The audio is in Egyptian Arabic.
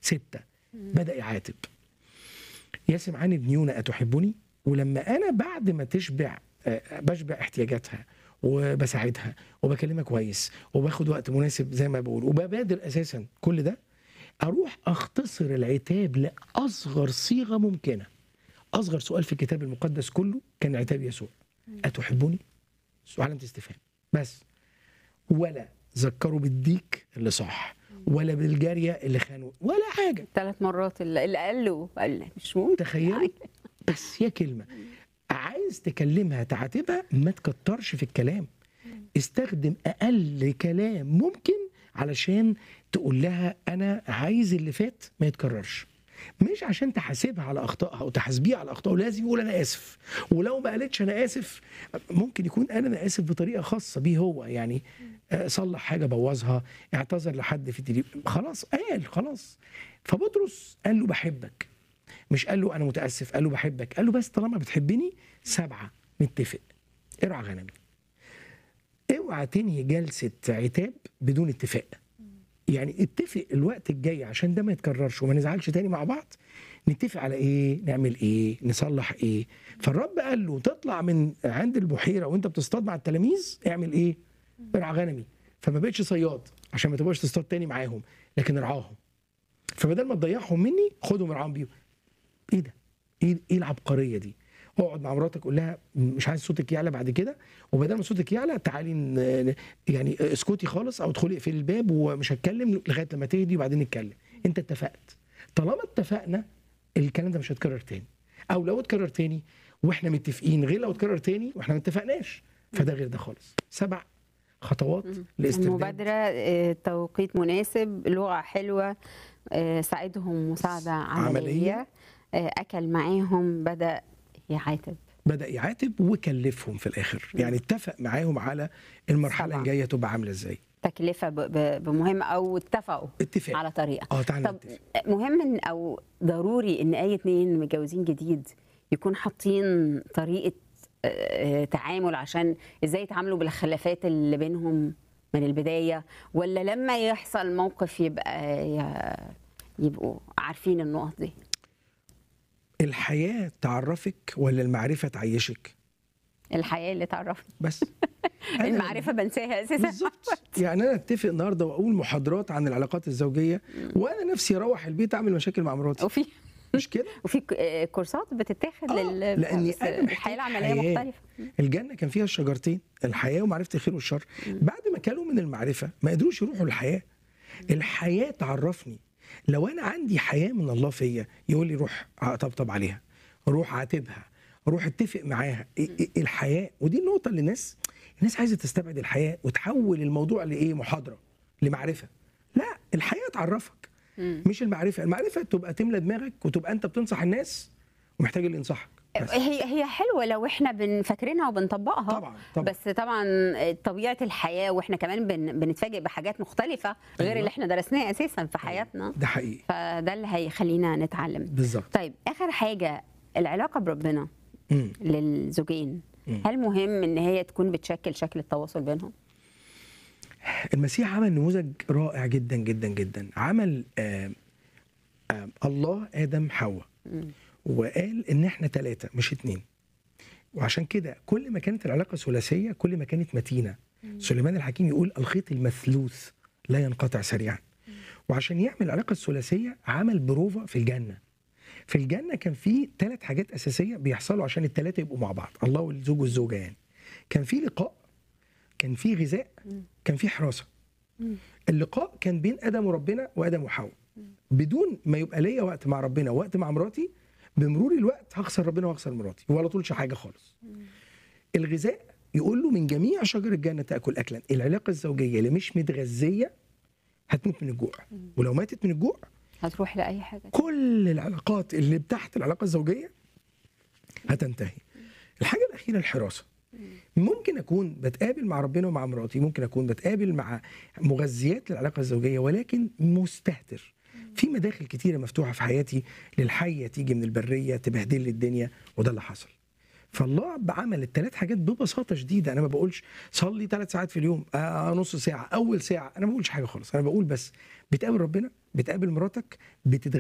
ستة بدأ يعاتب يا سمعان ابن يونا أتحبني ولما أنا بعد ما تشبع آه، بشبع احتياجاتها وبساعدها وبكلمها كويس وباخد وقت مناسب زي ما بقول وببادر أساسا كل ده أروح أختصر العتاب لأصغر صيغة ممكنة أصغر سؤال في الكتاب المقدس كله كان عتاب يسوع أتحبني؟ سؤال علامة استفهام بس ولا ذكروا بالديك اللي صح ولا بالجارية اللي خانوا ولا حاجة ثلاث مرات اللي اللي قال له قال مش ممكن تخيلي بس هي كلمة عايز تكلمها تعاتبها ما تكترش في الكلام استخدم أقل كلام ممكن علشان تقول لها أنا عايز اللي فات ما يتكررش مش عشان تحاسبها على اخطائها او تحاسبيها على اخطائها لازم يقول انا اسف ولو ما قالتش انا اسف ممكن يكون قال انا اسف بطريقه خاصه بيه هو يعني آه، صلح حاجه بوظها اعتذر لحد في التليفون خلاص قال خلاص فبطرس قال له بحبك مش قال له انا متاسف قال له بحبك قال له بس طالما بتحبني سبعه نتفق ارعى غنمي اوعى تنهي جلسه عتاب بدون اتفاق يعني اتفق الوقت الجاي عشان ده ما يتكررش وما نزعلش تاني مع بعض نتفق على ايه نعمل ايه نصلح ايه فالرب قال له تطلع من عند البحيره وانت بتصطاد مع التلاميذ اعمل ايه ارعى غنمي فما بقتش صياد عشان ما تبقاش تصطاد تاني معاهم لكن ارعاهم فبدل ما تضيعهم مني خدهم ارعاهم بيهم ايه ده ايه ايه العبقريه دي اقعد مع مراتك قول لها مش عايز صوتك يعلى بعد كده وبدل ما صوتك يعلى تعالي ن- يعني اسكتي خالص او ادخلي اقفلي الباب ومش هتكلم لغايه لما تهدي وبعدين نتكلم انت اتفقت طالما اتفقنا الكلام ده مش هيتكرر تاني او لو اتكرر تاني واحنا متفقين غير لو اتكرر تاني واحنا ما اتفقناش فده غير ده خالص سبع خطوات لاسترداد المبادرة آه، توقيت مناسب لغة حلوة آه، ساعدهم مساعدة عملية. عملية آه، أكل معاهم بدأ يعاتب بدا يعاتب وكلفهم في الاخر يعني اتفق معاهم على المرحله سبعة. الجايه تبقى عامله ازاي تكلفة ب- ب- بمهمة أو اتفقوا اتفاق على طريقة اه تعالى طب نتفق مهم إن أو ضروري إن أي اتنين متجوزين جديد يكون حاطين طريقة آه، تعامل عشان إزاي يتعاملوا بالخلافات اللي بينهم من البداية ولا لما يحصل موقف يبقى ي- يبقوا عارفين النقط دي الحياه تعرفك ولا المعرفه تعيشك الحياة اللي تعرفني بس أنا المعرفة بنساها أساسا بالظبط يعني انا اتفق النهارده واقول محاضرات عن العلاقات الزوجيه وانا نفسي اروح البيت اعمل مشاكل مع مراتي وفي مش كده وفي ك- آه، كورسات بتتاخد آه، لل لأني بس أنا محتاج الحياة العملية حياة. مختلفة الجنه كان فيها الشجرتين الحياه ومعرفه الخير والشر بعد ما كلوا من المعرفه ما قدروش يروحوا الحياه الحياه تعرفني لو انا عندي حياه من الله فيا يقول لي روح طبطب عليها روح عاتبها روح اتفق معاها إيه- إيه الحياه ودي النقطه اللي الناس الناس عايزه تستبعد الحياه وتحول الموضوع لايه محاضره لمعرفه لا الحياه تعرفك مم. مش المعرفه المعرفه تبقى تملى دماغك وتبقى انت بتنصح الناس ومحتاج اللي ينصحك بس. هي هي حلوة لو احنا بنفكرينها وبنطبقها طبعا طبعا بس طبعا طبيعة الحياة واحنا كمان بن بنتفاجئ بحاجات مختلفة غير أيوة. اللي احنا درسناه اساسا في حياتنا ده حقيقي فده اللي هيخلينا نتعلم بالظبط طيب اخر حاجة العلاقة بربنا مم. للزوجين مم. هل مهم ان هي تكون بتشكل شكل التواصل بينهم؟ المسيح عمل نموذج رائع جدا جدا جدا عمل آه آه الله ادم حواء مم. وقال ان احنا ثلاثه مش اتنين وعشان كده كل ما كانت العلاقه ثلاثيه كل ما كانت متينه سليمان الحكيم يقول الخيط المثلوث لا ينقطع سريعا وعشان يعمل العلاقه الثلاثيه عمل بروفا في الجنه في الجنه كان في ثلاث حاجات اساسيه بيحصلوا عشان الثلاثه يبقوا مع بعض الله والزوج والزوجه يعني كان في لقاء كان في غذاء كان في حراسه مم. اللقاء كان بين ادم وربنا وادم وحواء بدون ما يبقى ليا وقت مع ربنا ووقت مع مراتي بمرور الوقت هخسر ربنا وهخسر مراتي ولا طولش حاجه خالص الغذاء يقول له من جميع شجر الجنه تاكل اكلا العلاقه الزوجيه اللي مش متغذيه هتموت من الجوع ولو ماتت من الجوع هتروح لأي حاجة كل العلاقات اللي تحت العلاقه الزوجيه هتنتهي الحاجه الاخيره الحراسه ممكن اكون بتقابل مع ربنا ومع مراتي ممكن اكون بتقابل مع مغذيات للعلاقه الزوجيه ولكن مستهتر في مداخل كتيره مفتوحه في حياتي للحيه تيجي من البريه تبهدل لي الدنيا وده اللي حصل فالله بعمل الثلاث حاجات ببساطه شديده انا ما بقولش صلي ثلاث ساعات في اليوم آه نص ساعه اول ساعه انا ما بقولش حاجه خالص انا بقول بس بتقابل ربنا بتقابل مراتك بتتغ...